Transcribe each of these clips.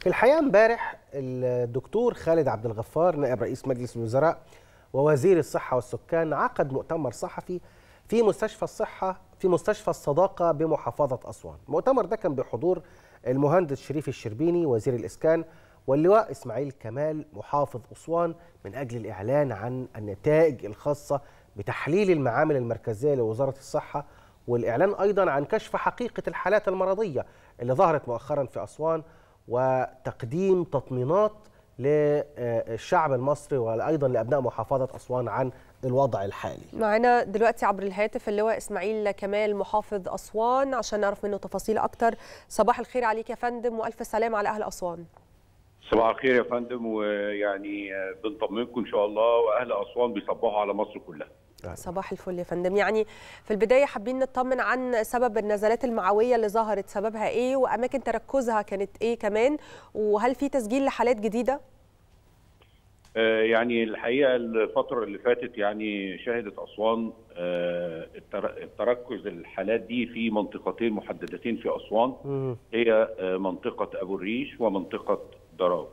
في الحقيقه امبارح الدكتور خالد عبد الغفار نائب رئيس مجلس الوزراء ووزير الصحه والسكان عقد مؤتمر صحفي في مستشفى الصحه في مستشفى الصداقه بمحافظه اسوان المؤتمر ده كان بحضور المهندس شريف الشربيني وزير الاسكان واللواء اسماعيل كمال محافظ اسوان من اجل الاعلان عن النتائج الخاصه بتحليل المعامل المركزيه لوزاره الصحه والاعلان ايضا عن كشف حقيقه الحالات المرضيه اللي ظهرت مؤخرا في اسوان وتقديم تطمينات للشعب المصري وايضا لابناء محافظه اسوان عن الوضع الحالي. معنا دلوقتي عبر الهاتف اللواء اسماعيل كمال محافظ اسوان عشان نعرف منه تفاصيل اكتر. صباح الخير عليك يا فندم والف سلام على اهل اسوان. صباح الخير يا فندم ويعني بنطمنكم ان شاء الله واهل اسوان بيصبحوا على مصر كلها. صباح الفل يا فندم يعني في البداية حابين نطمن عن سبب النزلات المعوية اللي ظهرت سببها ايه وأماكن تركزها كانت ايه كمان وهل في تسجيل لحالات جديدة؟ آه يعني الحقيقة الفترة اللي فاتت يعني شهدت أسوان آه التركز الحالات دي في منطقتين محددتين في أسوان هي آه منطقة أبو الريش ومنطقة دراو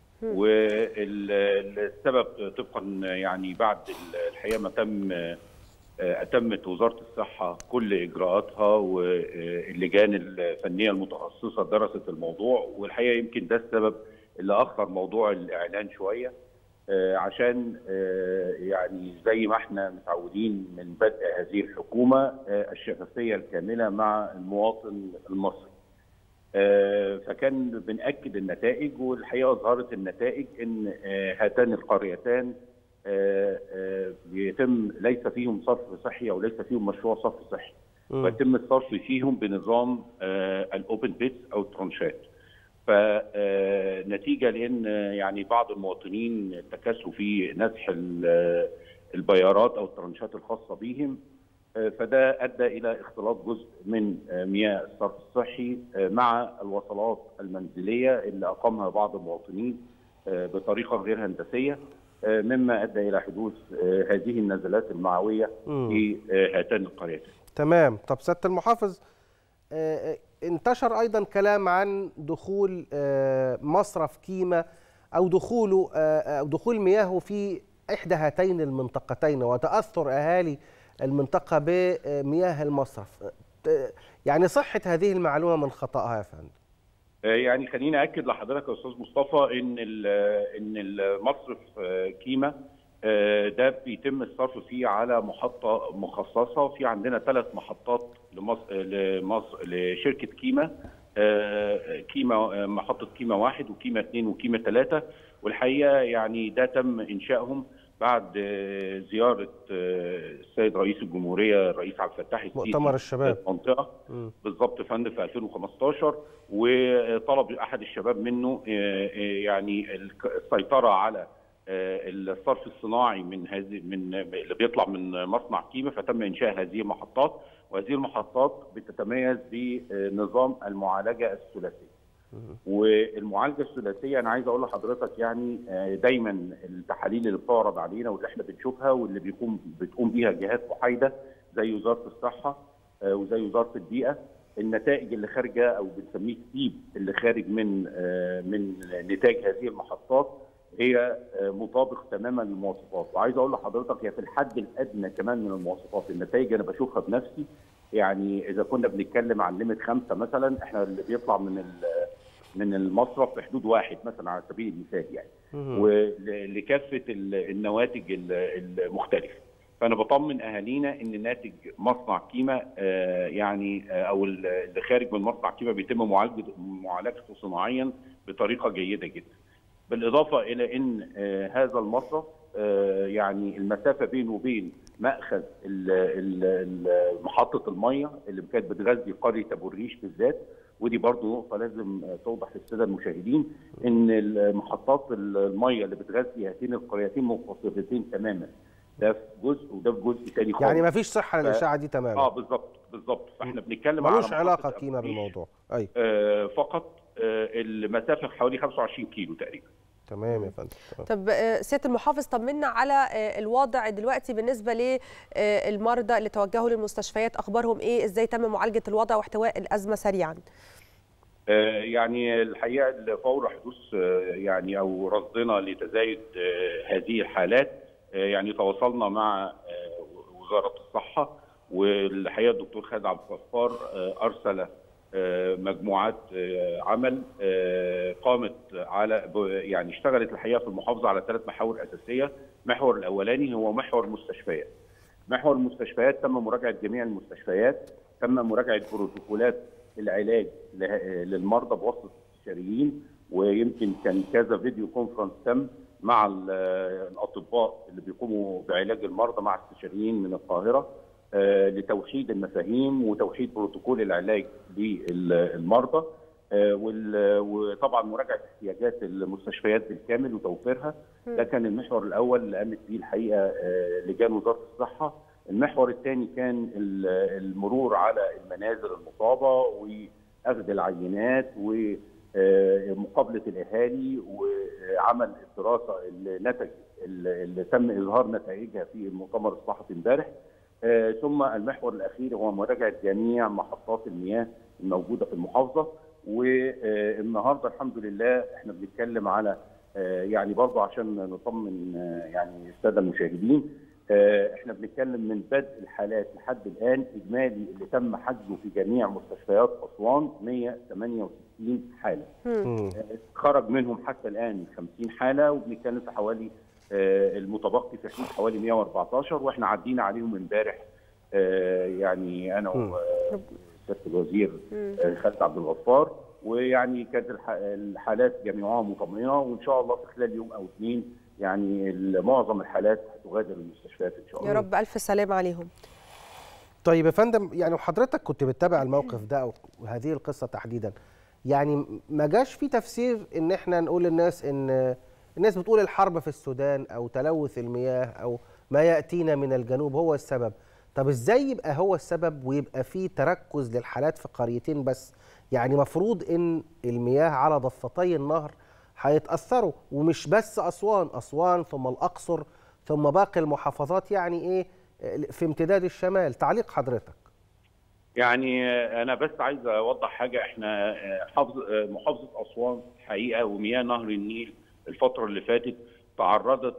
والسبب طبقا يعني بعد الحقيقه ما تم اتمت وزاره الصحه كل اجراءاتها واللجان الفنيه المتخصصه درست الموضوع والحقيقه يمكن ده السبب اللي اخر موضوع الاعلان شويه عشان يعني زي ما احنا متعودين من بدء هذه الحكومه الشفافيه الكامله مع المواطن المصري. فكان بنأكد النتائج والحقيقه ظهرت النتائج ان هاتان القريتان بيتم ليس فيهم صرف صحي او ليس فيهم مشروع صرف صحي ويتم الصرف فيهم بنظام الاوبن بيتس او الترانشات فنتيجه لان يعني بعض المواطنين تكاسلوا في نسح البيارات او الترانشات الخاصه بهم فده ادى الى اختلاط جزء من مياه الصرف الصحي مع الوصلات المنزليه اللي اقامها بعض المواطنين بطريقه غير هندسيه مما ادى الى حدوث هذه النزلات المعويه في هاتان القريتين. تمام، طب سياده المحافظ انتشر ايضا كلام عن دخول مصرف كيما او دخوله او دخول مياهه في احدى هاتين المنطقتين وتاثر اهالي المنطقة بمياه المصرف يعني صحة هذه المعلومة من خطأها يا فندم يعني خليني أكد لحضرتك يا أستاذ مصطفى إن إن المصرف كيما ده بيتم الصرف فيه على محطة مخصصة في عندنا ثلاث محطات لمصر لمصر لشركة كيما كيما محطة كيما واحد وكيما اثنين وكيما ثلاثة والحقيقة يعني ده تم إنشائهم بعد زياره السيد رئيس الجمهوريه الرئيس عبد الفتاح السيسي مؤتمر الشباب المنطقه بالظبط يا فندم في 2015 وطلب احد الشباب منه يعني السيطره على الصرف الصناعي من هذه من اللي بيطلع من مصنع كيما فتم انشاء هذه المحطات وهذه المحطات بتتميز بنظام المعالجه الثلاثيه والمعالجه الثلاثيه انا عايز اقول لحضرتك يعني دايما التحاليل اللي بتعرض علينا واللي احنا بنشوفها واللي بيقوم بتقوم بيها جهات محايده زي وزاره الصحه وزي وزاره البيئه النتائج اللي خارجه او بنسميه التيب اللي خارج من من نتاج هذه المحطات هي مطابق تماما للمواصفات وعايز اقول لحضرتك هي في الحد الادنى كمان من المواصفات النتائج انا بشوفها بنفسي يعني اذا كنا بنتكلم عن ليميت خمسه مثلا احنا اللي بيطلع من من المصرف في حدود واحد مثلا على سبيل المثال يعني ولكافه النواتج المختلفه فانا بطمن اهالينا ان ناتج مصنع كيما يعني او اللي خارج من مصنع كيما بيتم معالجته معالجته صناعيا بطريقه جيده جدا بالاضافه الى ان هذا المصرف يعني المسافه بينه وبين ماخذ محطه الميه اللي كانت بتغذي قريه ابو الريش بالذات ودي برضو نقطه لازم توضح للساده المشاهدين ان محطات الميه اللي بتغذي هاتين القريتين منفصلتين تماما ده في جزء وده في جزء ثاني خالص يعني ما فيش صحه للاشعه دي تماما اه بالظبط بالظبط فاحنا بنتكلم على ملوش علاقه كيما بالموضوع ايوه آه فقط آه المسافه حوالي 25 كيلو تقريبا تمام يا فندم طب سياده المحافظ طمنا على الوضع دلوقتي بالنسبه للمرضى اللي توجهوا للمستشفيات اخبارهم ايه ازاي تم معالجه الوضع واحتواء الازمه سريعا آه، يعني الحقيقه فور حدوث آه، يعني او رصدنا لتزايد آه، هذه الحالات آه، يعني تواصلنا مع آه، وزاره الصحه والحقيقه الدكتور خالد عبد الغفار آه، ارسل آه، مجموعات آه، عمل آه، قامت على ب- يعني اشتغلت الحقيقه في المحافظه على ثلاث محاور اساسيه، المحور الاولاني هو محور المستشفيات. محور المستشفيات تم مراجعه جميع المستشفيات، تم مراجعه بروتوكولات العلاج له- للمرضى بواسطه الاستشاريين ويمكن كان كذا فيديو كونفرنس تم مع ال- الاطباء اللي بيقوموا بعلاج المرضى مع استشاريين من القاهره آه، لتوحيد المفاهيم وتوحيد بروتوكول العلاج للمرضى آه، وال- وطبعا مراجعه احتياجات المستشفيات بالكامل وتوفيرها ده كان المحور الاول اللي قامت بيه الحقيقه آه، لجان وزاره الصحه المحور الثاني كان ال- المرور على المنازل المصابه واخذ العينات ومقابله الاهالي وعمل الدراسه اللي نتج اللي تم اظهار نتائجها في المؤتمر الصحفي امبارح آه، ثم المحور الاخير هو مراجعه جميع محطات المياه الموجوده في المحافظه والنهارده الحمد لله احنا بنتكلم على آه، يعني برضه عشان نطمن آه، يعني الساده المشاهدين آه، احنا بنتكلم من بدء الحالات لحد الان اجمالي اللي تم حجزه في جميع مستشفيات اسوان 168 حاله مم. خرج منهم حتى الان 50 حاله وبنتكلم في حوالي آه، المتبقي في حدود حوالي 114 واحنا عدينا عليهم امبارح آه، يعني انا مم. وسياده الوزير آه، خالد عبد الغفار ويعني كانت الح- الحالات جميعها مطمئنه وان شاء الله في خلال يوم او اثنين يعني معظم الحالات هتغادر المستشفيات ان شاء الله يا رب الف سلام عليهم طيب يا فندم يعني حضرتك كنت بتتابع الموقف ده او هذه القصه تحديدا يعني ما جاش في تفسير ان احنا نقول للناس ان الناس بتقول الحرب في السودان او تلوث المياه او ما ياتينا من الجنوب هو السبب طب ازاي يبقى هو السبب ويبقى في تركز للحالات في قريتين بس يعني مفروض ان المياه على ضفتي النهر هيتاثروا ومش بس اسوان اسوان ثم الاقصر ثم باقي المحافظات يعني ايه في امتداد الشمال تعليق حضرتك يعني آه، انا بس عايز اوضح حاجه احنا آه، حافظ آه، محافظه اسوان حقيقه ومياه نهر النيل الفتره اللي فاتت تعرضت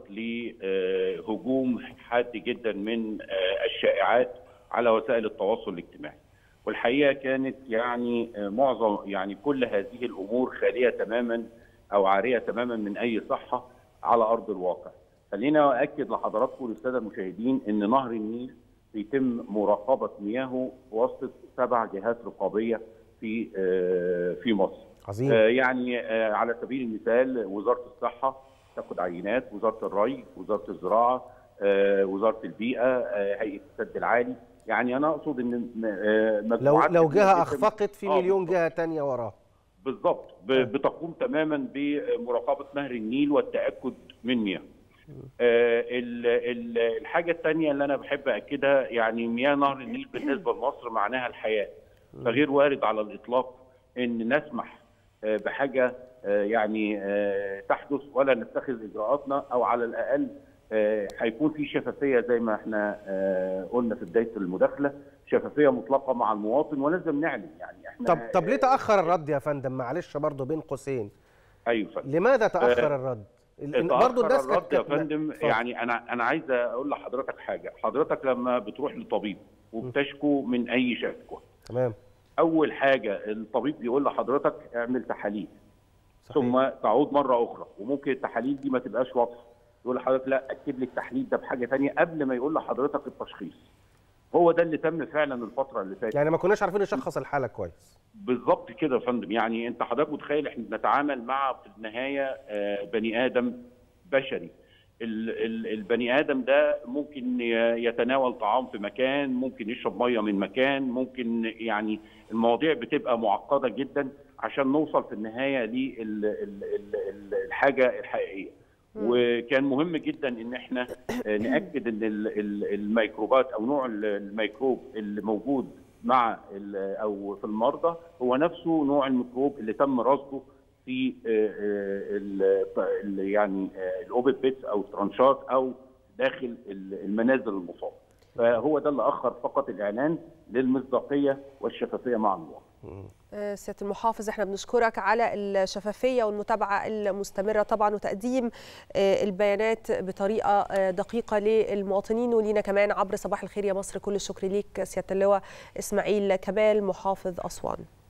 لهجوم حاد جدا من آه، الشائعات على وسائل التواصل الاجتماعي والحقيقه كانت يعني آه، معظم يعني كل هذه الامور خاليه تماما او عاريه تماما من اي صحه على ارض الواقع خلينا اكد لحضراتكم وللساده المشاهدين ان نهر النيل بيتم مراقبه مياهه بواسطه سبع جهات رقابيه في آه، في مصر. عظيم آه، يعني آه، على سبيل المثال وزاره الصحه تاخد عينات، وزاره الري، وزاره الزراعه، آه، وزاره البيئه، آه، هيئه السد العالي، يعني انا اقصد ان م- آه، لو مجموعات لو كبيرة جهه جداً- اخفقت في آه، مليون بالظبط. جهه تانية وراها بالضبط ب- بتقوم تماما بمراقبه نهر النيل والتاكد من مياه. آه، ال- ال- الحاجه الثانيه اللي انا بحب اكدها يعني مياه نهر النيل بالنسبه لمصر معناها الحياه فغير وارد على الاطلاق ان نسمح آه، بحاجه آه، يعني آه، تحدث ولا نتخذ اجراءاتنا او على الاقل آه، هيكون في شفافيه زي ما احنا آه، قلنا في بدايه المداخله شفافيه مطلقه مع المواطن ولازم نعلن يعني احنا طب طب ليه تاخر الرد يا فندم معلش برضه بين قوسين ايوه فندم. لماذا تاخر الرد ال- برضه برضه الناس الرد كانت يا كانت- فندم اتفضل. يعني انا انا عايز اقول لحضرتك حاجه حضرتك لما بتروح لطبيب وبتشكو من اي شكوى تمام اول حاجه الطبيب بيقول لحضرتك اعمل تحاليل صحيح. ثم تعود مره اخرى وممكن التحاليل دي ما تبقاش واضحه يقول لحضرتك لا اكد لي التحليل ده بحاجه ثانيه قبل ما يقول لحضرتك التشخيص هو ده اللي تم فعلا الفتره اللي فاتت يعني ما كناش عارفين نشخص الحاله كويس بالظبط كده يا فندم يعني انت حضرتك متخيل احنا بنتعامل مع في النهايه آه، بني ادم بشري ال- ال- البني ادم ده ممكن ي- يتناول طعام في مكان ممكن يشرب ميه من مكان ممكن يعني المواضيع بتبقى معقده جدا عشان نوصل في النهايه للحاجه الحقيقيه وكان مهم جدا ان احنا آه، ناكد ان ال- ال- الميكروبات او نوع ال- الميكروب اللي موجود مع ال- او في المرضى هو نفسه نوع الميكروب اللي تم رصده في آه، آه، ال- ال- يعني الاوبن بيتس او الترانشات او داخل ال- المنازل المصابه فهو ده اللي اخر فقط الاعلان للمصداقيه والشفافيه مع المواطن سياده المحافظ احنا بنشكرك على الشفافيه والمتابعه المستمره طبعا وتقديم البيانات بطريقه دقيقه للمواطنين ولينا كمان عبر صباح الخير يا مصر كل الشكر ليك سياده اللواء اسماعيل كمال محافظ اسوان